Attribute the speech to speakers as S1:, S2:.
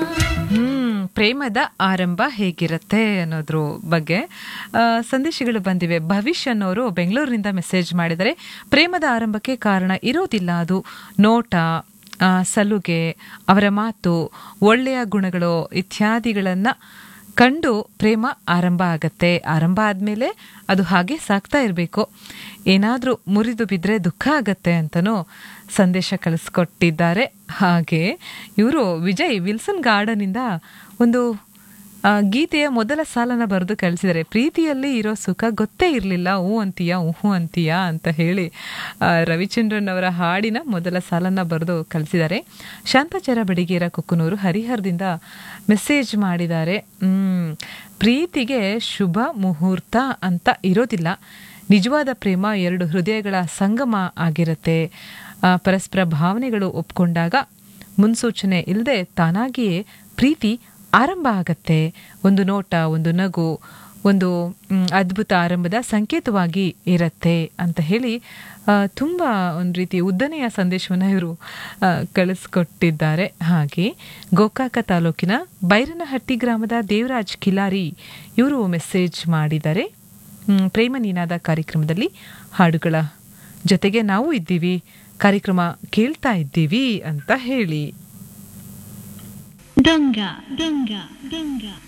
S1: ಹ್ಮ್ ಪ್ರೇಮದ ಆರಂಭ ಹೇಗಿರುತ್ತೆ ಅನ್ನೋದ್ರ ಬಗ್ಗೆ ಆ, ಸಂದೇಶಗಳು ಬಂದಿವೆ ಭವಿಷ್ಯ ಅನ್ನೋರು ಬೆಂಗಳೂರಿನಿಂದ ಮೆಸೇಜ್ ಮಾಡಿದರೆ ಪ್ರೇಮದ ಆರಂಭಕ್ಕೆ ಕಾರಣ ಇರೋದಿಲ್ಲ ಅದು ನೋಟ ಆ, ಸಲುಗೆ ಅವರ ಮಾತು ಒಳ್ಳೆಯ ಗುಣಗಳು ಇತ್ಯಾದಿಗಳನ್ನ ಕಂಡು ಪ್ರೇಮ ಆರಂಭ ಆಗತ್ತೆ ಆರಂಭ ಆದಮೇಲೆ ಅದು ಹಾಗೆ ಸಾಕ್ತಾ ಇರಬೇಕು ಏನಾದರೂ ಮುರಿದು ಬಿದ್ದರೆ ದುಃಖ ಆಗತ್ತೆ ಅಂತನೂ ಸಂದೇಶ ಕಳಿಸ್ಕೊಟ್ಟಿದ್ದಾರೆ ಹಾಗೆ ಇವರು ವಿಜಯ್ ವಿಲ್ಸನ್ ಗಾರ್ಡನಿಂದ ಒಂದು ಆ, ಗೀತೆಯ ಮೊದಲ ಸಾಲನ ಬರೆದು ಕಳಿಸಿದ್ದಾರೆ ಪ್ರೀತಿಯಲ್ಲಿ ಇರೋ ಸುಖ ಗೊತ್ತೇ ಇರಲಿಲ್ಲ ಹೂ ಅಂತೀಯ ಹೂ ಅಂತೀಯ ಅಂತ ಹೇಳಿ ಆ, ರವಿಚಂದ್ರನ್ ಅವರ ಹಾಡಿನ ಮೊದಲ ಸಾಲನ್ನ ಬರೆದು ಕಳಿಸಿದ್ದಾರೆ ಶಾಂತಾಚಾರ ಬಡಿಗೇರ ಕುಕ್ಕನೂರು ಹರಿಹರದಿಂದ ಮೆಸೇಜ್ ಮಾಡಿದ್ದಾರೆ ಹ್ಮ್, ಪ್ರೀತಿಗೆ ಶುಭ ಮುಹೂರ್ತ ಅಂತ ಇರೋದಿಲ್ಲ ನಿಜವಾದ ಪ್ರೇಮ ಎರಡು ಹೃದಯಗಳ ಸಂಗಮ ಆಗಿರುತ್ತೆ ಆ, ಪರಸ್ಪರ ಭಾವನೆಗಳು ಒಪ್ಕೊಂಡಾಗ ಮುನ್ಸೂಚನೆ ಇಲ್ಲದೆ ತಾನಾಗಿಯೇ ಪ್ರೀತಿ ಆರಂಭ ಆಗತ್ತೆ ಒಂದು ನೋಟ ಒಂದು ನಗು ಒಂದು ಮ್, ಅದ್ಭುತ ಆರಂಭದ ಸಂಕೇತವಾಗಿ ಇರತ್ತೆ ಅಂತ ಹೇಳಿ ಆ, ತುಂಬ ಒಂದು ರೀತಿ ಉದ್ದನೆಯ ಸಂದೇಶವನ್ನು ಇವರು ಆ, ಕಳಿಸ್ಕೊಟ್ಟಿದ್ದಾರೆ ಹಾಗೆ ಗೋಕಾಕ ತಾಲೂಕಿನ ಬೈರನಹಟ್ಟಿ ಗ್ರಾಮದ ದೇವರಾಜ್ ಕಿಲಾರಿ ಇವರು ಮೆಸೇಜ್ ಮಾಡಿದ್ದಾರೆ ಮ್, ಪ್ರೇಮ ನೀನಾದ ಕಾರ್ಯಕ್ರಮದಲ್ಲಿ ಹಾಡುಗಳ ಜೊತೆಗೆ ನಾವು ಇದ್ದೀವಿ ಕಾರ್ಯಕ್ರಮ ಕೇಳ್ತಾ ಇದ್ದೀವಿ ಅಂತ ಹೇಳಿ
S2: ದೊಂಗ ದೊಂಗ ದೊಂಗ